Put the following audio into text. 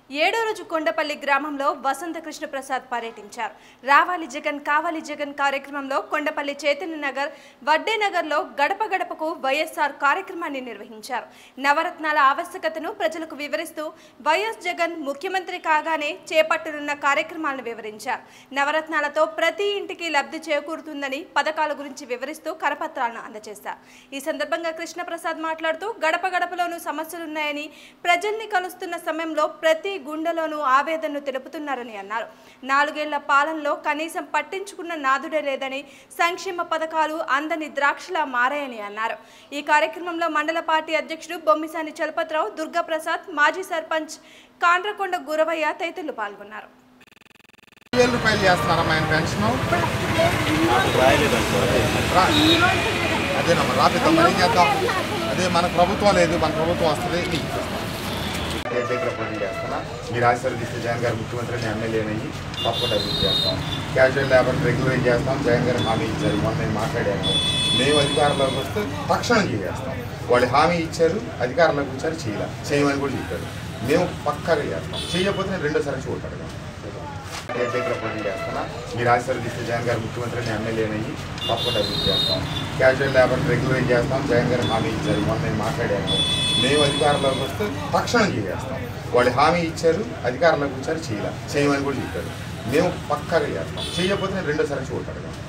ఏడో రోజు కొండపల్లి గ్రామంలో వసంత కృష్ణ ప్రసాద్ పర్యటించారు రావాలి జగన్ కావాలి జగన్ కార్యక్రమంలో కొండపల్లి చైతన్య నగర్ వడ్డే నగర్లో గడప గడపకు వైఎస్ఆర్ కార్యక్రమాన్ని నిర్వహించారు నవరత్నాల ఆవశ్యకతను ప్రజలకు వివరిస్తూ వైఎస్ జగన్ ముఖ్యమంత్రి కాగానే చేపట్టనున్న కార్యక్రమాలను వివరించారు నవరత్నాలతో ప్రతి ఇంటికి లబ్ధి చేకూరుతుందని పథకాల గురించి వివరిస్తూ కరపత్రాలను అందజేశారు ఈ సందర్భంగా కృష్ణప్రసాద్ మాట్లాడుతూ గడప గడపలోనూ సమస్యలున్నాయని ప్రజల్ని కలుస్తున్న సమయంలో ప్రతి గుండెలోనూ ఆవేదనను తెలుపుతున్నారని అన్నారు నాలుగేళ్ల పాలనలో కనీసం పట్టించుకున్న నాదుడే లేదని సంక్షేమ పథకాలు అందని ద్రాక్షలా మారాయని అన్నారు ఈ కార్యక్రమంలో మండల పార్టీ అధ్యక్షుడు బొమ్మిసాని చలపతిరావు దుర్గాప్రసాద్ మాజీ సర్పంచ్ కాండ్రకొండ గురవయ్య తదితరులు పాల్గొన్నారు వేల రూపాయలు చేస్తున్నారమ్మా ఆయన పెన్షన్ రా- అదేనమ్మా రాపిద్దాం మరి ఏం చేద్దాం అదే మన ప్రభుత్వం లేదు మన ప్రభుత్వం వస్తుంది నీకు ఇస్తాం. నేను దగ్గర పోటీ చేస్తున్నా మీరు ఆశీర్వదిస్తే జగన్ గారు ముఖ్యమంత్రిని ఎమ్మెల్యేనయ్యి తప్పకుండా అభివృద్ధి చేస్తాం క్యాజువల్ లేబర్ రెగ్యులరైజ్ చేస్తాం జగన్ గారు హామీ ఇచ్చారు మొన్న నేను మాట్లాడాను మేము అధికారంలోకి వస్తే తక్షణం చేసేస్తాం వాళ్ళు హామీ ఇచ్చారు అధికారంలోకి వచ్చారు చేయాలి చేయమని కూడా చెప్పారు మేము పక్కాగా చేస్తాం చేయకపోతే నేను రెండోసారి చూడతాడు నేను దగ్గర పోటీ చేస్తున్నా మీరు ఆశీర్వదిస్తే జగన్ గారు ముఖ్యమంత్రిని ఎమ్మెల్యేనయ్యి తప్పకుండా అభివృద్ధి చేస్తాం క్యాజువల్ లేబర్ రెగ్యులరైజ్ చేస్తాం జగన్ గారు హామీ ఇచ్చారు మొన్న నేను మాట్లాడాను మేము అధికారంలోకి వస్తే తక్షణం చేసేస్తాం వాళ్ళు హామీ ఇచ్చారు అధికారంలోకి వచ్చారు చేయాలి చేయమని కూడా చెప్పారు మేము పక్కాగా చేస్తాం చేయకపోతే నేను రెండోసారి చూడతాడు